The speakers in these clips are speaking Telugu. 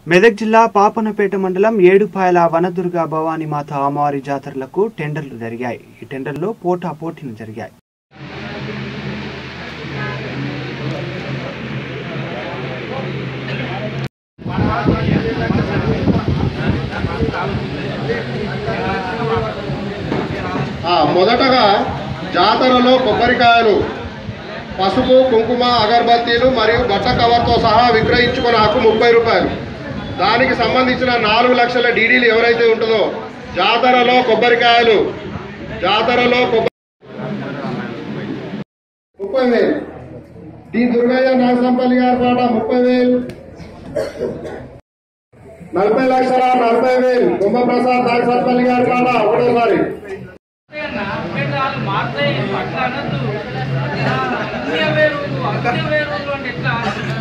మెదక్ జిల్లా పాపనపేట మండలం ఏడుపాయల వనదుర్గ భవానీమాత అమ్మవారి జాతరలకు టెండర్లు జరిగాయి ఈ టెండర్లో పోటా పోటీలు జరిగాయి ఆ, మొదటగా జాతరలో కొబ్బరికాయలు పసుపు కుంకుమ అగరబత్తీలు మరియు బట్ట కవర్తో సహా విక్రయించుకున్న హక్కు ముప్పై రూపాయలు దానికి సంబంధించిన నాలుగు లక్షల డీడీలు ఎవరైతే ఉంటుందో జాతరలో కొబ్బరికాయలు జాతరలో కొబ్బరి ముప్పై వేలు డి దుర్గయ్య నాగసంపల్లి గారి పాట ముప్పై వేలు నలభై లక్షల నలభై వేలు కుంభప్రసాద్ నాగసంపల్లి గారి పాట ఒకటోసారి వాళ్ళు మారుతాయి పట్ల అనద్దు అన్ని అవే రోజులు అన్ని అవే రోజులు అంటే ఎట్లా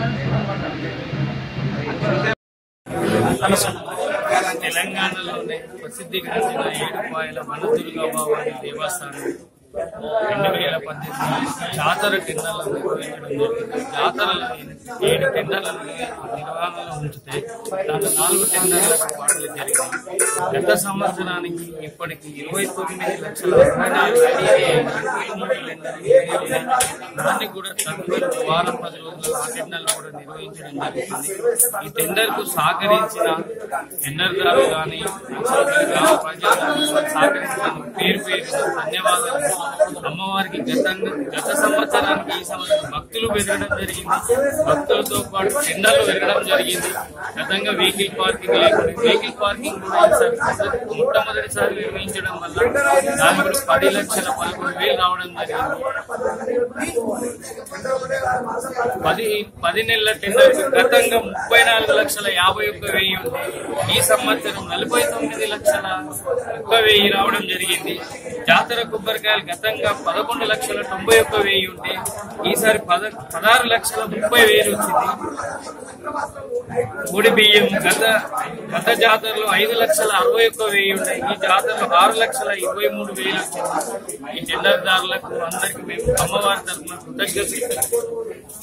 తెలంగాణలోనే ప్రసిద్ధిగాంచిన ఏడుపాయల వనదుర్గా భవాని దేవస్థానం రెండు వేల పద్దెనిమిది జాతర టెండర్లను నిర్వహించడం జరిగింది జాతరలో ఏడు టెండర్లను నిర్వహణలో ఉంచితే దాంట్లో నాలుగు టెండర్లకు పాటలు జరిగాయి గత సంవత్సరానికి ఇప్పటికి ఇరవై తొమ్మిది లక్షల అరవై నాలుగు ఇరవై మూడు టెండర్లు జరిగాయి. దాన్ని కూడా తదుపరి వారం పది రోజుల్లో ఆ టెండర్లు కూడా నిర్వహించడం జరుగుతుంది ఈ టెండర్ కు సహకరించిన టెండర్దారు కానీ గ్రామ ప్రజలు కానీ సహకరించడానికి పేరు పేరు ధన్యవాదాలు అమ్మవారికి గతంగా గత సంవత్సరానికి ఈ సంవత్సరం భక్తులు పెరగడం జరిగింది భక్తులతో పాటు టెండర్లు పెరగడం జరిగింది గతంగా వెహికల్ పార్కింగ్ లేకుండా వెహికల్ పార్కింగ్ కూడా ఈసారి మొట్టమొదటిసారి నిర్వహించడం వల్ల దాని కూడా పది లక్షల పదకొండు వేలు రావడం జరిగింది పది పది నెలల టెండర్ గతంగా ముప్పై నాలుగు లక్షల యాభై ఒక్క వెయ్యి ఉంది ఈ సంవత్సరం నలభై తొమ్మిది లక్షల ఒక్క వెయ్యి రావడం జరిగింది జాతర కొబ్బరికాయలు గతంగా పదకొండు లక్షల తొంభై ఒక్క వెయ్యి ఉంటే ఈసారి పద పదహారు లక్షల ముప్పై వేలు వచ్చింది ముడి బియ్యం గత గత జాతరలో ఐదు లక్షల అరవై ఒక్క వెయ్యి ఉన్నాయి ఈ జాతరలో ఆరు లక్షల ఇరవై మూడు వేలు వచ్చింది ఈ టెండర్దారులకు అందరికి మేము అమ్మవారి తరఫున కృతజ్ఞతలు